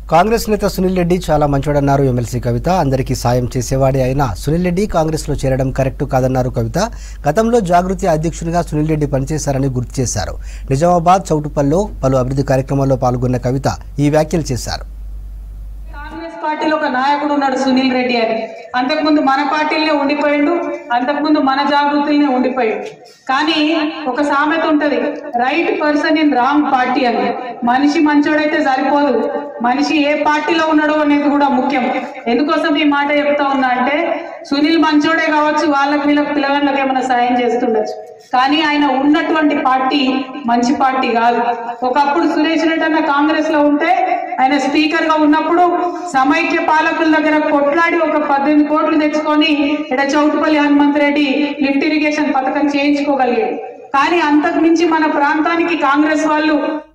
కాంగ్రెస్ నేత సునీల్ రెడ్డి చాలా మంచోడన్నారు ఎమ్మెల్సీ కవిత అందరికీ సాయం చేసేవాడే అయినా సునీల్ రెడ్డి కాంగ్రెస్లో చేరడం కరెక్ట్ కాదన్నారు కవిత గతంలో జాగృతి అధ్యక్షునిగా సునీల్ రెడ్డి పనిచేశారని గుర్తు చేశారు నిజామాబాద్ చౌటుపల్లో పలు అభివృద్ధి కార్యక్రమాల్లో పాల్గొన్న కవిత ఈ వ్యాఖ్యలు చేశారు కాంగ్రెస్ పార్టీలో ఒక నాయకుడు ఉన్నాడు సునీల్ రెడ్డి అని అంతకుముందు మన పార్టీలనే ఉండిపోయిండు అంతకుముందు మన జాగృతులనే ఉండిపోయిండు కానీ ఒక సామెత ఉంటది right person in wrong party అని మనిషి మంచోడైతే సరిపోదు మనిషి ఏ పార్టీలో ఉన్నాడో అనేది కూడా ముఖ్యం ఎందుకోసం ఈ మాట చెప్తా ఉన్నా అంటే సునీల్ మంచోడే కావచ్చు వాళ్ళకి వీళ్ళకి పిల్లగాళ్ళకి ఏమైనా సాయం చేస్తుండొచ్చు కానీ ఆయన ఉన్నటువంటి పార్టీ మంచి పార్టీ కాదు ఒకప్పుడు సురేష్ రెడ్డి అన్న కాంగ్రెస్ లో ఉంటే ఆయన స్పీకర్ గా ఉన్నప్పుడు సమైక్య పాలకుల దగ్గర కొట్లాడి ఒక పద్దెనిమిది కోట్లు తెచ్చుకొని ఇక్కడ చౌటుపల్లి హనుమంత్ రెడ్డి లిఫ్ట్ ఇరిగేషన్ పథకం చేయించుకోగలిగాడు కానీ అంతకు మించి మన ప్రాంతానికి కాంగ్రెస్ వాళ్ళు